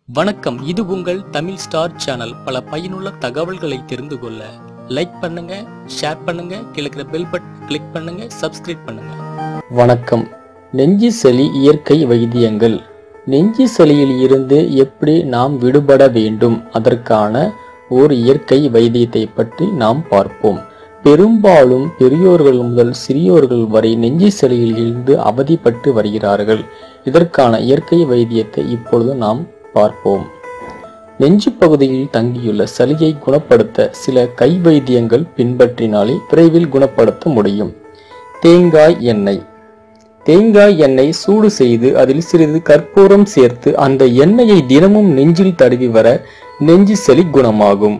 வணக்கம் இது உங்கள் தமிழ் ஸ்டார் சேனல் பல பயனுள்ள தகவல்களை தெரிந்து கொள்ள லைக் பண்ணுங்க ஷேர் பண்ணுங்க கிழக்கிற பெல் பட்டன் கிளிக் பண்ணுங்க சப்ஸ்கிரைப் பண்ணுங்க வணக்கம் நெஞ்சு சளி இயற்கை வைத்தியங்கள் நெஞ்சு சளியில் இருந்து எப்படி நாம் விடுபட வேண்டும் அதற்கான ஓர் இயற்கை வைத்தியத்தை பற்றி நாம் பார்ப்போம் பெரும்பாலும் பெரியோர்கள் முதல் சிறியோர்கள் வரை நெஞ்சு சளியில் இருந்து அவதிப்பட்டு வருகிறார்கள் இதற்கான இயற்கை வைத்தியத்தை இப்பொழுது நாம் பார்ப்போம் நெஞ்சு பகுதியில் தங்கியுள்ள சளியை குணப்படுத்த சில கை வைத்தியங்கள் பின்பற்றினாலே விரைவில் குணப்படுத்த முடியும் தேங்காய் எண்ணெய் தேங்காய் எண்ணெய் சூடு செய்து அதில் சிறிது கற்பூரம் சேர்த்து அந்த எண்ணெயை தினமும் நெஞ்சில் தடவி வர நெஞ்சு சளி குணமாகும்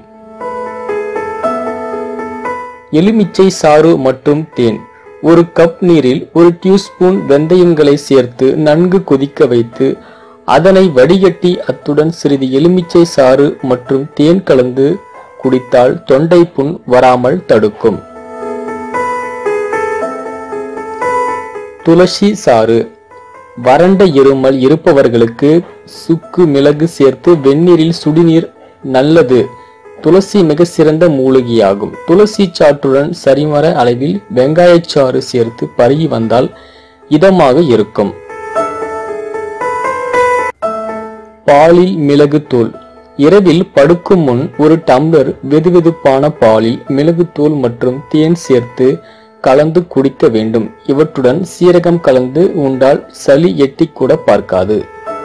எலுமிச்சை சாறு மற்றும் தேன் ஒரு கப் நீரில் ஒரு டியூஸ்பூன் வெந்தயங்களை சேர்த்து நன்கு கொதிக்க வைத்து அதனை வடிகட்டி அத்துடன் சிறிது எலுமிச்சை சாறு மற்றும் தேன் கலந்து குடித்தால் தொண்டை புண் வராமல் தடுக்கும் துளசி சாறு வறண்ட இருமல் இருப்பவர்களுக்கு சுக்கு மிளகு சேர்த்து வெந்நீரில் சுடுநீர் நல்லது துளசி மிக சிறந்த மூலிகையாகும் துளசி சாற்றுடன் சரிமர அளவில் வெங்காயச்சாறு சேர்த்து பருகி வந்தால் இதமாக இருக்கும் பாலில் மிளகுத்தூள் இரவில் படுக்கும் முன் ஒரு டம்ளர் வெதுவெதுப்பான பாலில் மிளகுத்தூள் மற்றும் தேன் சேர்த்து கலந்து குடிக்க வேண்டும் இவற்றுடன் சீரகம் கலந்து உண்டால் சளி எட்டி கூட பார்க்காது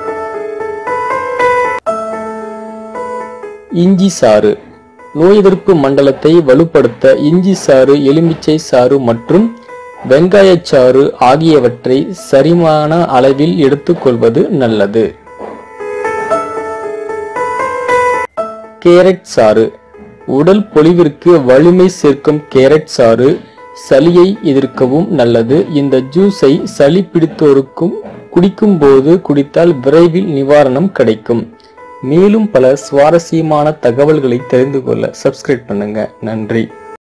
இஞ்சி சாறு நோய் எதிர்ப்பு மண்டலத்தை வலுப்படுத்த இஞ்சி சாறு எலுமிச்சை சாறு மற்றும் வெங்காயச்சாறு ஆகியவற்றை சரிமான அளவில் எடுத்துக்கொள்வது நல்லது கேரட் சாறு உடல் பொலிவிற்கு வலிமை சேர்க்கும் கேரட் சாறு சளியை எதிர்க்கவும் நல்லது இந்த ஜூஸை சளி பிடித்தோருக்கும் குடிக்கும் போது குடித்தால் விரைவில் நிவாரணம் கிடைக்கும் மேலும் பல சுவாரஸ்யமான தகவல்களை தெரிந்து கொள்ள சப்ஸ்கிரைப் பண்ணுங்க நன்றி